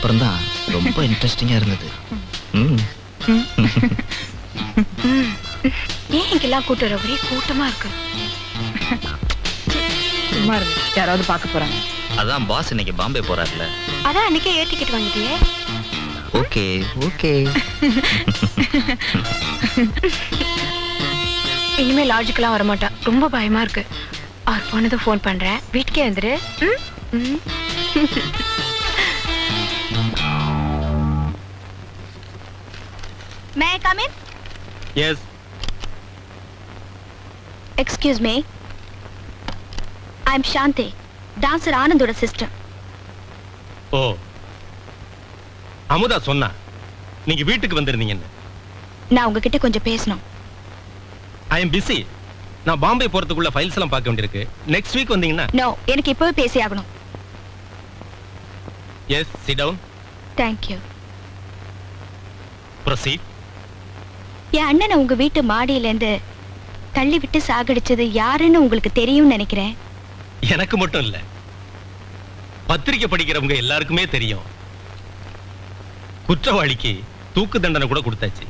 அப்புறம் தான் ரொம்ப இன்ட்ரெஸ்டிங்கா இருந்தது ம் ஏன் இங்கெல்லாம் கூட்டம் வர ஒரே கூட்டமா இருக்கு சும்மா இருங்க யாராவது பார்க்க போறாங்க அதான் பாஸ் இன்னைக்கு பாம்பே போறாருல அதான் அன்னைக்கே ஏர் டிக்கெட் வாங்கிட்டியே ஓகே ஓகே இனிமே லாஜிக்கெல்லாம் வரமாட்டா ரொம்ப பயமா இருக்கு அவர் போனதும் ஃபோன் பண்றேன் வீட்டுக்கே வந்துரு ம்? ம். May I come in? Yes Excuse me. I'm Shanti, dancer ஆனந்தோட சிஸ்டர் ஓ அமுதா சொன்னா நீங்க வீட்டுக்கு வந்திருந்தீங்கன்னு நான் உங்ககிட்ட கொஞ்சம் பேசணும் ஐ எம் பிஸி நான் பாம்பே போறதுக்குள்ள ஃபைல்ஸ் எல்லாம் பார்க்க வேண்டியிருக்கு நெக்ஸ்ட் வீக் வந்தீங்கன்னா நோ எனக்கு இப்பவே பேசி ஆகணும் yes sit down thank you proceed என் அண்ணனை உங்க வீட்டு மாடியிலேருந்து தள்ளி விட்டு சாகடிச்சது யாருன்னு உங்களுக்கு தெரியும்னு நினைக்கிறேன் எனக்கு மட்டும் இல்ல பத்திரிக்கை படிக்கிறவங்க எல்லாருக்குமே தெரியும் குற்றவாளிக்கு தூக்கு தண்டனை கூட கொடுத்தாச்சு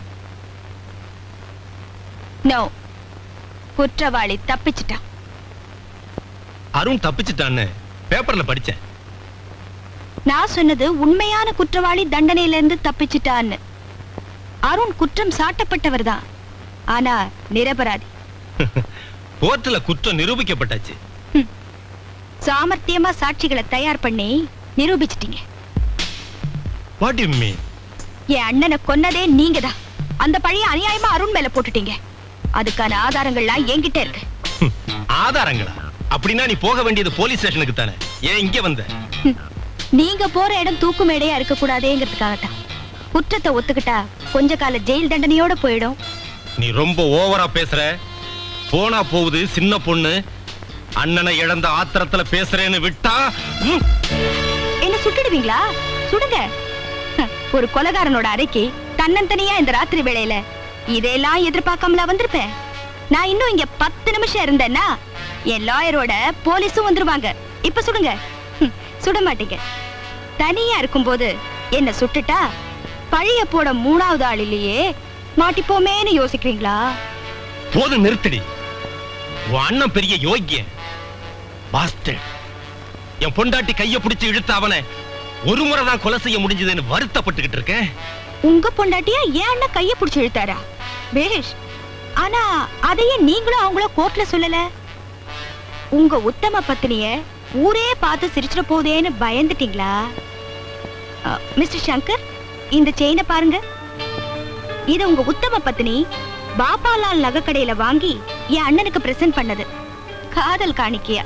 நோ குற்றவாளி தப்பிச்சிட்டான் அருண் தப்பிச்சிட்டான்னு பேப்பர்ல படிச்சேன் நான் சொன்னது உண்மையான குற்றவாளி தண்டனையிலிருந்து தப்பிச்சிட்டான்னு அருண் குற்றம் சாட்டப்பட்டவர் தான் ஆனா நிரபராதி கோர்ட்டுல குற்றம் நிரூபிக்கப்பட்டாச்சு சாமர்த்தியமா சாட்சிகளை தயார் பண்ணி நிரூபிச்சிட்டீங்க வாட் யூ மீன் என் அண்ணனை கொன்னதே நீங்க தான் அந்த பழைய அநியாயமா அருண் மேல போட்டுட்டீங்க அதுக்கான ஆதாரங்கள்லாம் என்கிட்ட இருக்கு ஆதாரங்களா அப்படின்னா நீ போக வேண்டியது போலீஸ் ஸ்டேஷனுக்கு தானே ஏன் இங்க வந்த நீங்க போற இடம் தூக்கு மேடையா இருக்க கூடாதேங்கிறதுக்காகத்தான் குற்றத்தை ஒத்துக்கிட்டா கொஞ்ச கால ஜெயில் தண்டனையோட போயிடும் நீ ரொம்ப ஓவரா பேசுற போனா போகுது சின்ன பொண்ணு அண்ணனை இழந்த ஆத்திரத்துல பேசுறேன்னு விட்டா ம், என்ன சுட்டுடுவீங்களா சுடுங்க ஹ, ஒரு கொலகாரனோட அறைக்கு தன்னந்தனியா இந்த ராத்திரி வேளையில இதெல்லாம் எதிர்பார்க்காமலா வந்திருப்பேன் நான் இன்னும் இங்க பத்து நிமிஷம் இருந்தேன்னா என் லாயரோட போலீஸும் வந்துருவாங்க இப்ப சுடுங்க ஹம், சுட மாட்டீங்க தனியா இருக்கும்போது என்ன சுட்டுட்டா பழைய போட மூணாவது ஆளிலேயே மாட்டிப்போமேன்னு யோசிக்கிறீங்களா போதும் நிறுத்தடி உன் அண்ணன் பெரிய யோக்கியன் பாஸ்டர் என் பொண்டாட்டி கைய பிடிச்சு இழுத்த அவனை ஒரு முறை தான் கொலை செய்ய முடிஞ்சதுன்னு வருத்தப்பட்டுக்கிட்டு இருக்கேன் உங்க பொண்டாட்டியா ஏன் அண்ணன் கைய புடிச்சு இழுத்தாரா பேஷ் ஆனா அதையே நீங்களும் அவங்கள கோர்ட்ல சொல்லல உங்க உத்தம பத்தினிய ஊரே பார்த்து சிரிச்சிட போதேன்னு பயந்துட்டீங்களா அ, மிஸ்டர் சங்கர் இந்த செயினை பாருங்க இது உங்க உத்தம பத்தினி பாப்பாலால் நகைக்கடையில வாங்கி என் அண்ணனுக்கு பிரசன்ட் பண்ணது காதல் காணிக்கையா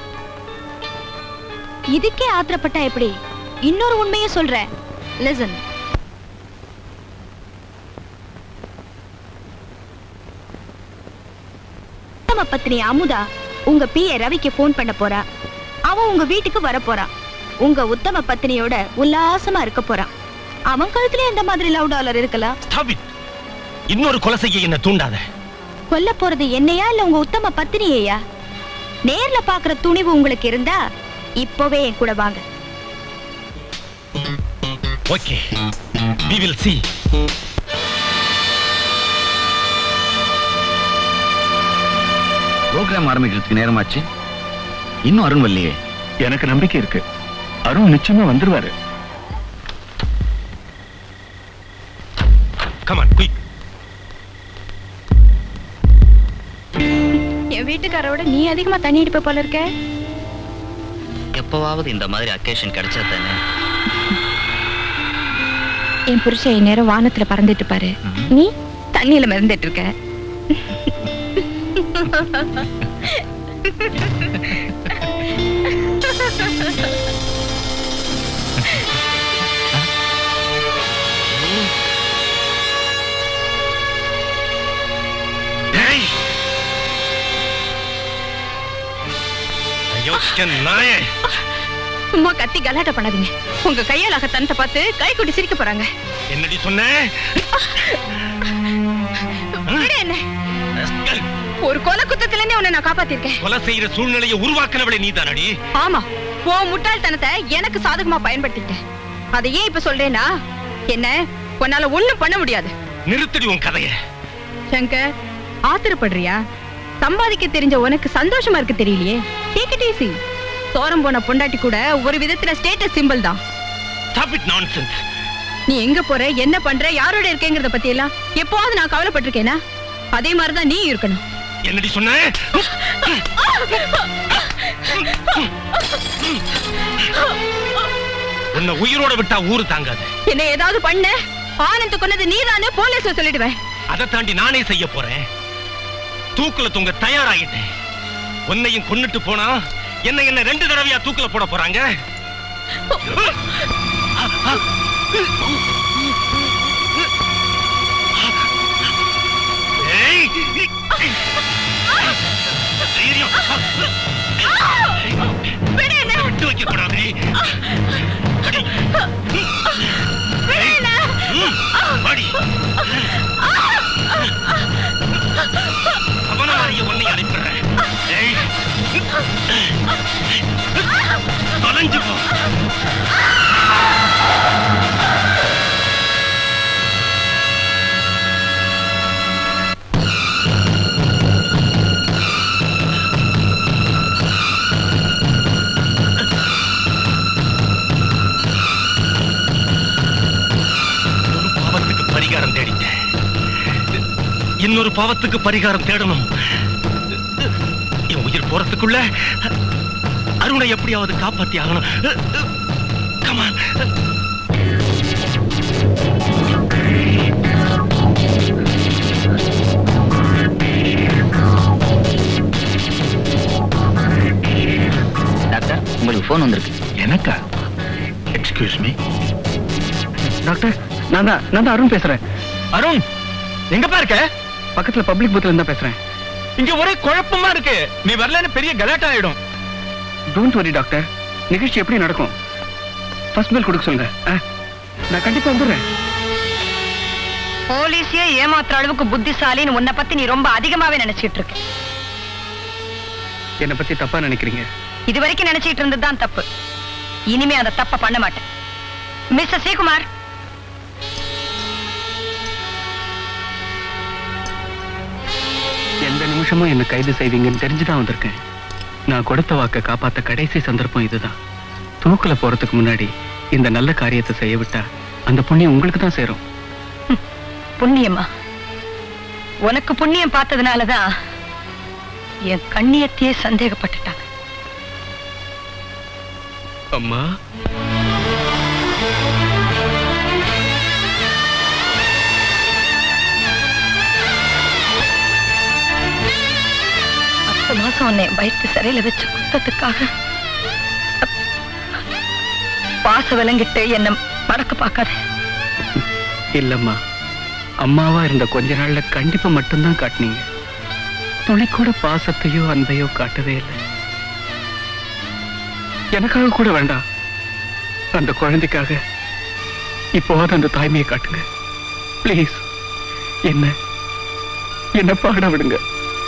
இதுக்கே ஆத்திரப்பட்டா எப்படி இன்னொரு உண்மையை சொல்றேன் லிசன் உத்தம பத்னி அமுதா உங்க பிஏ ரவிக்கு போன் பண்ண போறா அவன் உங்க வீட்டுக்கு வர போறான் உங்க உத்தம பத்னியோட உல்லாசமா இருக்க போறான் அவன் கழுத்துல இந்த மாதிரி லவ் டாலர் இருக்கலாம் Stop it. இன்னொரு கொலை செய்ய என்ன தூண்டாத கொல்ல போறது என்னையா இல்ல உங்க உத்தம பத்தினியையா நேர்ல பாக்குற துணிவு உங்களுக்கு இருந்தா இப்பவே என் கூட வாங்க okay we will see programme ஆரம்பிக்கிறதுக்கு நேரமாச்சு இன்னும் அருண் வரலையே எனக்கு நம்பிக்கை இருக்கு அருண் நிச்சயமா வந்துருவாரு come on quick என் வீட்டுக்காரோட நீ அதிகமா தண்ணி அடிப்ப போல இருக்க எப்பவாவது இந்த மாதிரி அக்கேஷன் கிடைச்சா தானே என் புருஷன் நேரம் வானத்துல பறந்துட்டு பாரு ம். நீ தண்ணியில மிதந்துட்டு இருக்க டேய் அயோக்கிய நாயே சும்மா கத்தி கலாட்ட பண்ணாதீங்க உங்க கையாலாக தனத்தை பார்த்து கை கொட்டி சிரிக்க போறாங்க என்னடி சொன்ன விடு என்ன rascal. ஒரு கொலை குத்தத்துல இருந்தே உன்னை நான் காப்பாத்திருக்கேன் கொலை செய்யற சூழ்நிலையை உருவாக்குனவளே நீதானடி ஆமா உன் முட்டாள்தனத்தை எனக்கு சாதகமா பயன்படுத்திட்டேன் அதை ஏன் இப்ப சொல்றேனா என்ன உன்னால ஒண்ணும் பண்ண முடியாது நிறுத்தடி உன் கதைய சங்கர் ஆத்திரப்படுறியா சம்பாதிக்க தெரிஞ்ச உனக்கு சந்தோஷமா இருக்கு தெரியலையே டேக் இட் ஈஸி சோரம் போன பொண்டாட்டி கூட ஒரு விதத்துல ஸ்டேட்டஸ் சிம்பிள் தான் ஸ்டாப் இட் நான்சென்ஸ் நீ எங்க போற என்ன பண்ற யாரோட இருக்கேங்கிறத பத்தி எல்லாம் எப்போவாவது நான் கவலைப்பட்டிருக்கேனா அதே மாதிரிதான் நீ இருக்கணும் என்னடி சொன்ன உன்னை உயிரோட விட்டா ஊரு தாங்காது என்ன ஏதாவது பண்ண ஆனந்த் கொன்னது நீதானே போலீஸ்ல சொல்லிடுவேன் அதை தாண்டி நானே செய்ய போறேன் தூக்குல தூங்க தயாராகிட்டேன் உன்னையும் கொன்னுட்டு போனா என்ன என்ன ரெண்டு தடவையா தூக்குல போட போறாங்க ஏய்! தைரியம். விட்டு வைக்க கூடாது அடி. ஏய்! ம், அடி. அவன மாதிரியே உன்னை அனுப்பிடுறேன் ஏய். தொலைஞ்சு போ ஒரு பாவத்துக்கு பரிகாரம் தேடிட்டேன் இன்னொரு பாவத்துக்கு பரிகாரம் தேடணும் என் உயிர் போறதுக்குள்ள அருணை எப்படியாவது காப்பாத்தி ஆகணும் கமான் டாக்டர் உங்களுக்கு ஃபோன் வந்திருக்கு எனக்கா எக்ஸ்கியூஸ் மீ டாக்டர் நான் தான் நான் தான் அருண் பேசுறேன் அருண் எங்கப்பா இருக்க பக்கத்துல பப்ளிக் பூத்ல இருந்தா பேசுறேன் இங்க ஒரே குழப்பமா இருக்கு நீ வரலன்னு பெரிய கலாட்டா ஆயிடும் டோன்ட் வரி டாக்டர் நிகழ்ச்சி எப்படி நடக்கும் ஃபர்ஸ்ட் பெல் கொடுக்க சொல்லுங்க ஆ, நான் கண்டிப்பா வந்துடுறேன் போலீஸையே ஏமாத்துற அளவுக்கு புத்திசாலின்னு உன்னை பத்தி நீ ரொம்ப அதிகமாவே நினைச்சிட்டு இருக்க என்னை பத்தி தப்பா நினைக்கிறீங்க இது வரைக்கும் நினைச்சிட்டு இருந்ததுதான் தப்பு இனிமே அந்த தப்ப பண்ண மாட்டேன் மிஸ்டர் ஸ்ரீகுமார் எந்த நிமிஷமும் என்ன கைது செய்வீங்கன்னு தெரிஞ்சுதான் வந்திருக்கேன் நான் கொடுத்த வாக்க காப்பாத்த கடைசி சந்தர்ப்பம் இதுதான் தூக்குல போறதுக்கு முன்னாடி இந்த நல்ல காரியத்தை செய்ய விட்டா அந்த புண்ணியம் உங்களுக்கு தான் சேரும் புண்ணியமா உனக்கு புண்ணியம் பார்த்ததுனாலதான் என் கண்ணியத்தையே சந்தேகப்பட்டுட்டாங்க அம்மா பத்து மாசம் உன்னை வயிற்று சிறையில வச்சு குத்தத்துக்காக பாச விலங்கிட்டு என்ன மடக்க பார்க்காத இல்லம்மா அம்மாவா இருந்த கொஞ்ச நாள்ல கண்டிப்பா மட்டும்தான் காட்டுனீங்க துணை கூட பாசத்தையோ அன்பையோ காட்டவே இல்லை எனக்காக கூட வேண்டாம் அந்த குழந்தைக்காக இப்போவாது அந்த தாய்மையை காட்டுங்க ப்ளீஸ் என்ன என்ன பாட விடுங்க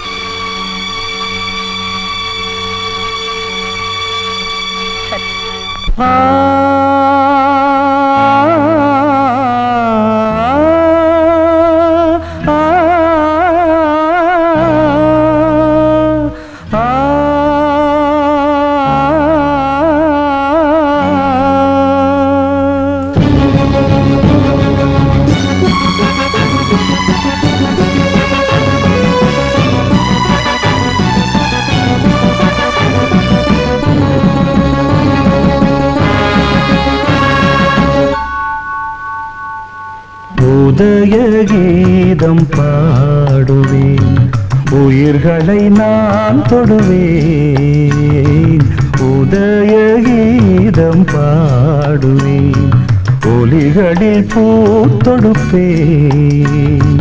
உதய கீதம் பாடுவேன் உயிர்களை நான் தொடுவேன் உதய கீதம் பாடுவேன் ஒலிகளில் பூ தொடுப்பேன்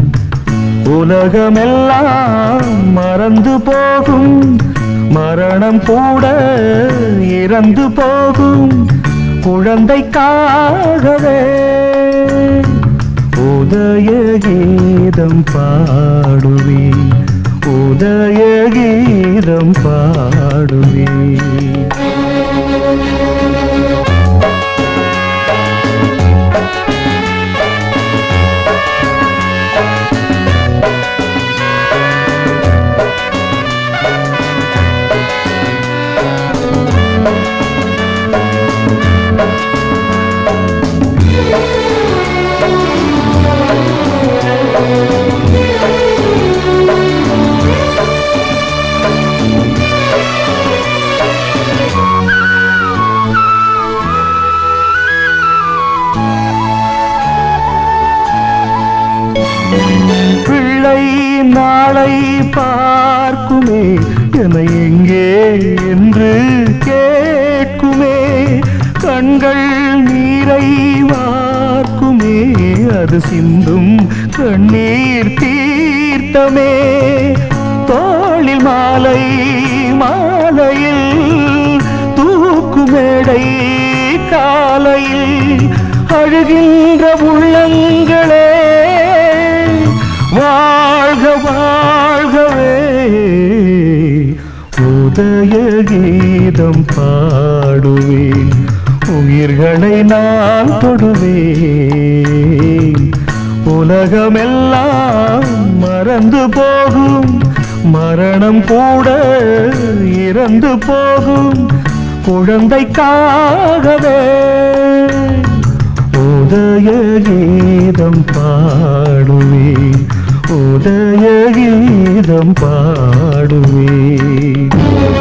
உலகமெல்லாம் மறந்து போகும் மரணம் கூட இறந்து போகும் குழந்தைக்காகவே உதய கீதம் பாடுவேன் உதய கீதம் பாடுவேன் மாலை பார்க்குமே என எங்கே என்று கேட்குமே கண்கள் நீரை வார்க்குமே அது சிந்தும் கண்ணீர் தீர்த்தமே தோளில் மாலை மாலையில் தூக்குமேடை காலையில் அழுகின்ற உள்ளங்களே வாழ்க வாழ்கவே உதய கீதம் பாடுவேன் உயிர்களை நான் தொடுவேன் உலகமெல்லாம் மறந்து போகும் மரணம் கூட இறந்து போகும் குழந்தைக்காகவே உதய கீதம் பாடுவேன் உதய கீதம் பாடுவேன்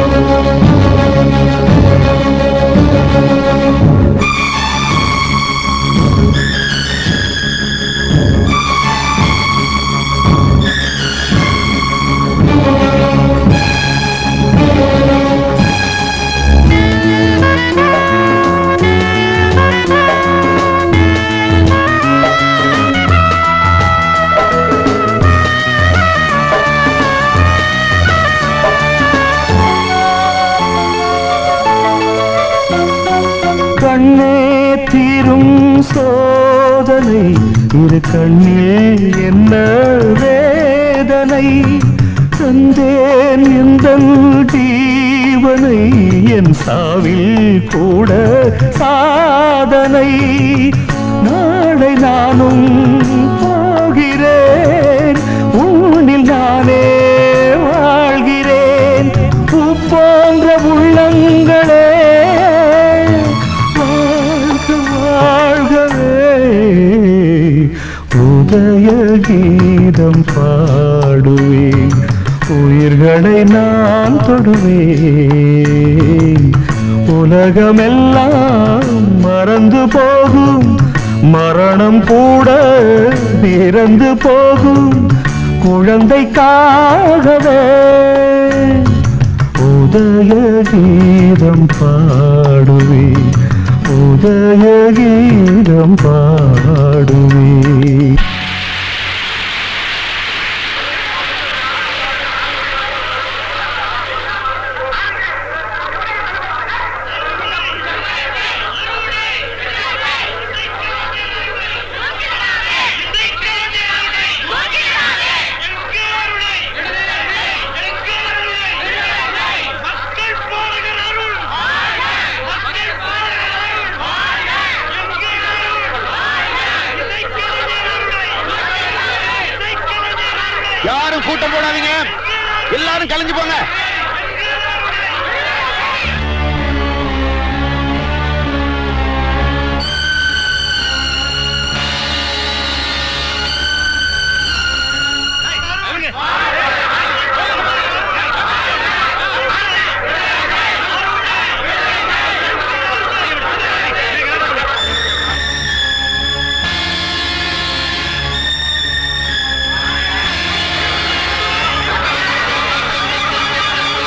கண்ணே தீரும் சோதனை இரு கண்ணில் என்ன வேதனை தந்தேன் இந்த ஜீவனை என் சாவில் கூட சாதனை நாளை நானும் போகிறேன் உன்னில் நானே வாழ்கிறேன் பூ போன்ற உள்ளங்களே வாழ்க வாழ்கவே உதய கீதம் பாடுவேன் உயிர்களை நான் தொடுவேன் உலகமெல்லாம் மறந்து போகும் மரணம் கூட இறந்து போகும் குழந்தைக்காகவே உதய கீதம் பாடுவேன் உதய கீதம் பாடுவேன் யாரும் கூட்டம் போடாதீங்க எல்லாரும் கலைஞ்சு போங்க ஆ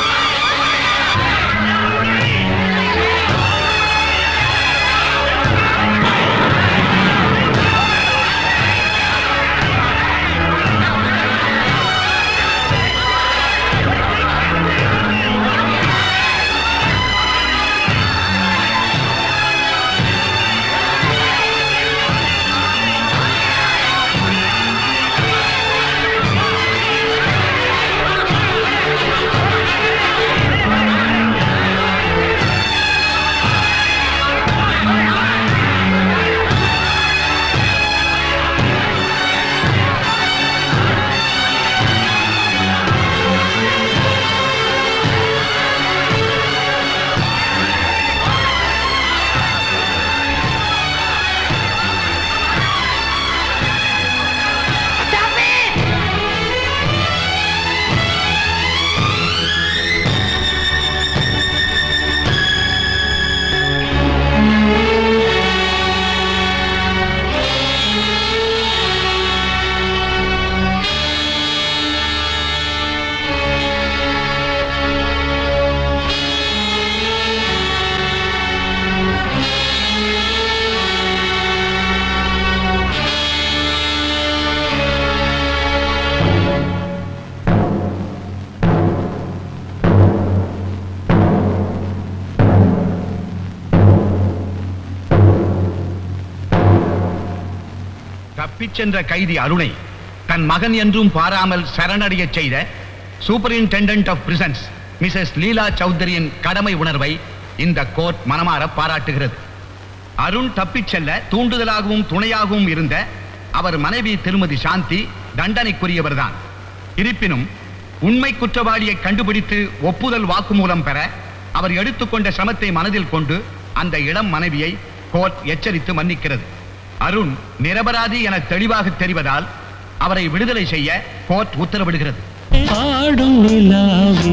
தப்பிச் சென்ற கைதி அருணை தன் மகன் என்றும் பாராமல் சரணடையச் செய்த superintendent of prisons Mrs Leela சௌத்ரியின் கடமை உணர்வை இந்த கோர்ட் மனமாற பாராட்டுகிறது அருண் தப்பிச் செல்ல தூண்டுதலாகவும் துணையாகவும் இருந்த அவர் மனைவி திருமதி சாந்தி தண்டனைக்குரியவர்தான் இருப்பினும் உண்மை குற்றவாளியை கண்டுபிடித்து ஒப்புதல் வாக்குமூலம் பெற அவர் எடுத்துக்கொண்ட சிரமத்தை மனதில் கொண்டு அந்த இளம் மனைவியை கோர்ட் எச்சரித்து மன்னிக்கிறது அருண் நிரபராதி என தெளிவாக தெரிவதால் அவரை விடுதலை செய்ய கோர்ட் உத்தரவிடுகிறது ஆடும் நிலாவி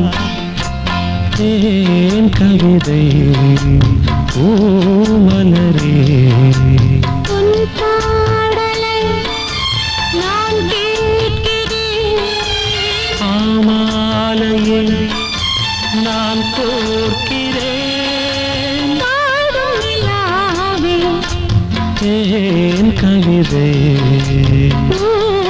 தேன் கவிதை ஓ மலரே ஆமாலையே நான் கோர்க்கிறேன் தேன் கவிதை